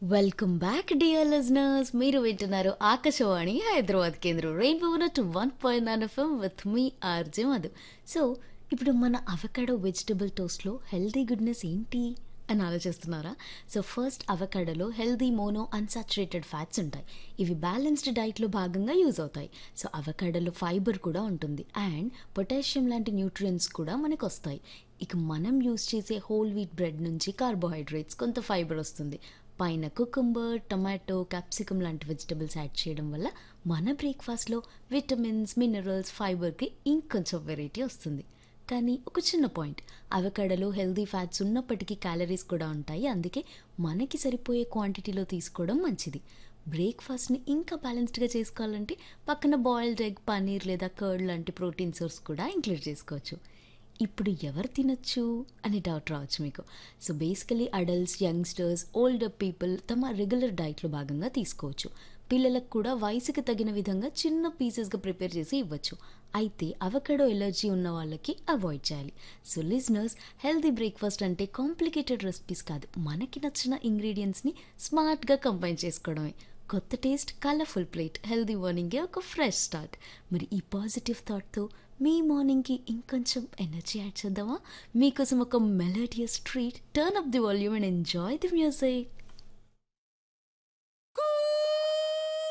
welcome back dear listeners మీరు వింటున్నారు ఆకాశవాణి హైదరాబాద్ కేంద్రం rainbow two one point nine FM with మీ ఆర్జే మధు సో ఇప్పుడు మన అవకాడో వెజిటబుల్ టోస్ట్లో హెల్తీ గుడ్నెస్ ఏంటి అని ఆలోచిస్తున్నారా సో ఫస్ట్ అవకాడోలో హెల్దీ మోనో అన్సాచురేటెడ్ ఫ్యాట్స్ ఉంటాయి ఇవి బ్యాలెన్స్డ్ డైట్లో భాగంగా యూజ్ అవుతాయి సో అవకాడోలో ఫైబర్ కూడా ఉంటుంది అండ్ పొటాషియం లాంటి న్యూట్రియంట్స్ కూడా మనకు వస్తాయి ఇక మనం యూజ్ చేసే హోల్ వీట్ బ్రెడ్ నుంచి కార్బోహైడ్రేట్స్ కొంత ఫైబర్ వస్తుంది పైన కుకుంబర్ టొమాటో క్యాప్సికమ్ లాంటి వెజిటబుల్స్ యాడ్ చేయడం వల్ల మన బ్రేక్ఫాస్ట్లో విటమిన్స్ మినరల్స్ ఫైబర్కి ఇంకొంచెం వెరైటీ వస్తుంది కానీ ఒక చిన్న పాయింట్ అవకాడలో హెల్దీ ఫ్యాట్స్ ఉన్నప్పటికీ క్యాలరీస్ కూడా ఉంటాయి అందుకే మనకి సరిపోయే క్వాంటిటీలో తీసుకోవడం మంచిది బ్రేక్ఫాస్ట్ని ఇంకా బ్యాలెన్స్డ్గా చేసుకోవాలంటే పక్కన బాయిల్డ్ ఎగ్ పనీర్ లేదా కర్డ్ లాంటి ప్రోటీన్ సోర్స్ కూడా ఇంక్లూడ్ చేసుకోవచ్చు ఇప్పుడు ఎవరు తినొచ్చు అనే డౌట్ రావచ్చు మీకు so basically adults youngsters older people తమ రెగ్యులర్ డైట్లో భాగంగా తీసుకోవచ్చు పిల్లలకు కూడా వయసుకి తగిన విధంగా చిన్న పీసెస్గా ప్రిపేర్ చేసి ఇవ్వచ్చు అయితే అవకాడో ఎలర్జీ ఉన్న వాళ్ళకి అవాయిడ్ చేయాలి సో లిజనర్స్ హెల్తీ బ్రేక్ఫాస్ట్ అంటే కాంప్లికేటెడ్ రెసిపీస్ కాదు మనకి నచ్చిన ఇంగ్రీడియంట్స్ని స్మార్ట్గా కంబైన్ చేసుకోవడమే కొత్త టేస్ట్ కలర్ఫుల్ ప్లేట్ హెల్దీ మార్నింగే ఒక ఫ్రెష్ స్టార్ట్ మరి ఈ పాజిటివ్ థాట్తో మీ మార్నింగ్కి ఇంకొంచెం ఎనర్జీ యాడ్ చేద్దామా మీకోసం ఒక melodious treat turn up the volume and enjoy the music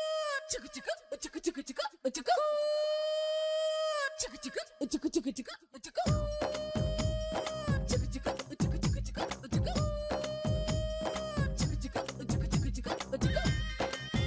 చిక్కు చిక్కు చిక్కు చిక్కు చిక్కు చిక్కు చిక్కు చిక్కు చిక్కు చిక్కు చిక్కు